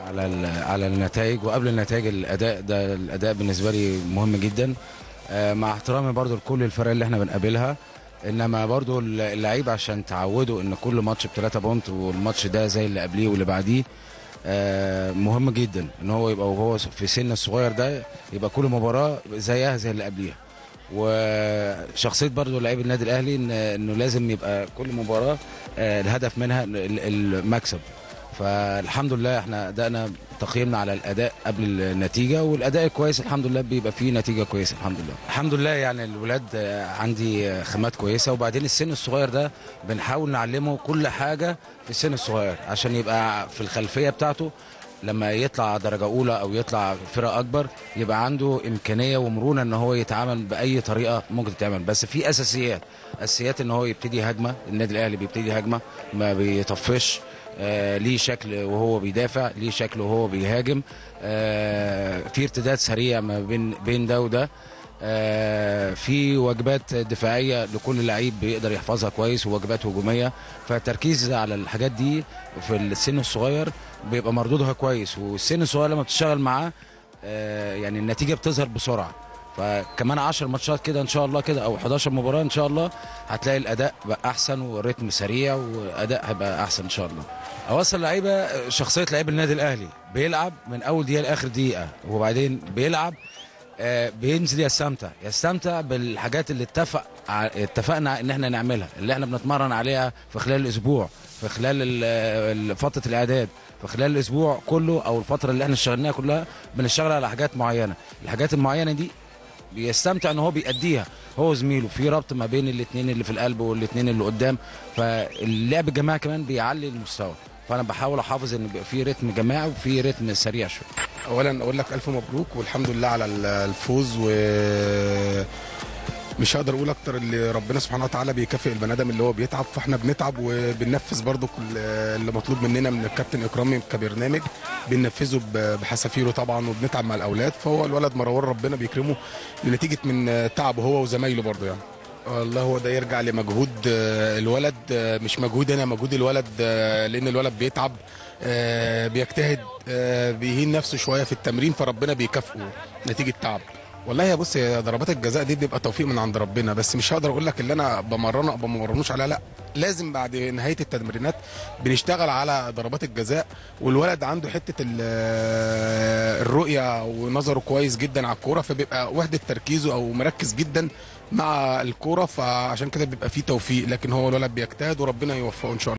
على ال- على النتائج وقبل النتائج الاداء ده الاداء بالنسبه لي مهم جدا آه، مع احترامي برضو لكل الفرق اللي احنا بنقابلها انما برضو اللعيب عشان تعودوا ان كل ماتش بثلاثة بونت والماتش ده زي اللي قبليه واللي بعديه آه، مهم جدا ان هو يبقى وهو في سن الصغير ده يبقى كل مباراه زيها زي اللي قبليها وشخصيه برضو لعيب النادي الاهلي إن انه لازم يبقى كل مباراه آه، الهدف منها ال- المكسب فالحمد لله احنا ادائنا تقييمنا على الاداء قبل النتيجه والاداء الكويس الحمد لله بيبقى فيه نتيجه كويسه الحمد لله الحمد لله يعني الولاد آه، عندي آه، خامات كويسه وبعدين السن الصغير ده بنحاول نعلمه كل حاجه في السن الصغير عشان يبقى في الخلفيه بتاعته لما يطلع درجه اولى او يطلع فرق اكبر يبقى عنده امكانيه ومرونه ان هو يتعامل باي طريقه ممكن تتعمل بس في اساسيات اساسيات ان هو يبتدي هجمه النادي الاهلي بيبتدي هجمه ما بيطفش آه ليه شكل وهو بيدافع ليه شكل وهو بيهاجم آه في ارتداد سريع ما بين بين ده وده آه في واجبات دفاعيه لكل لعيب بيقدر يحفظها كويس وواجبات هجوميه فالتركيز على الحاجات دي في السن الصغير بيبقى مردودها كويس والسن الصغير لما بتشتغل معاه آه يعني النتيجه بتظهر بسرعه فكمان 10 ماتشات كده ان شاء الله كده او 11 مباراه ان شاء الله هتلاقي الاداء بقى احسن والريتم سريع واداء هيبقى احسن ان شاء الله اوصل لعيبه شخصيه لعيب النادي الاهلي بيلعب من اول دقيقه لاخر دقيقه وبعدين بيلعب آه، بينزل يستمتع يستمتع بالحاجات اللي اتفق ع- اتفقنا ان احنا نعملها اللي احنا بنتمرن عليها في خلال الاسبوع في خلال ال- ال- فتره الاعداد في خلال الاسبوع كله او الفتره اللي احنا اشتغلناها كلها بنشتغل على حاجات معينه الحاجات المعينه دي بيستمتع ان هو بيأديها هو زميله في ربط ما بين الاثنين اللي في القلب والاثنين اللي قدام فاللعب الجماعي كمان بيعلي المستوى فانا بحاول احافظ ان يبقى في رتم جماعي وفي رتم سريع شويه اولا اقول لك الف مبروك والحمد لله على ال- الفوز و مش هقدر اقول اكتر اللي ربنا سبحانه وتعالى بيكافئ البني ادم اللي هو بيتعب فاحنا بنتعب وبننفذ برضو كل اللي مطلوب مننا من الكابتن اكرامي كبرنامج بننفذه ب- بحسافيره طبعا وبنتعب مع الاولاد فهو الولد مروان ربنا بيكرمه لنتيجه من تعبه هو وزمايله برضو يعني والله هو ده يرجع لمجهود آه، الولد آه، مش مجهود انا مجهود الولد آه، لان الولد بيتعب آه، بيجتهد آه، بيهين نفسه شويه في التمرين فربنا بيكافئه نتيجه تعب والله يا بص يا ضربات الجزاء دي بيبقى توفيق من عند ربنا بس مش هقدر اقول لك اللي انا بمرنه او بمرنوش عليها لا لازم بعد نهايه التمرينات بنشتغل على ضربات الجزاء والولد عنده حته ال- الرؤيه ونظره كويس جدا على الكوره فبيبقى وحده تركيزه او مركز جدا مع الكوره فعشان كده بيبقى فيه توفيق لكن هو الولد بيجتهد وربنا يوفقه ان شاء الله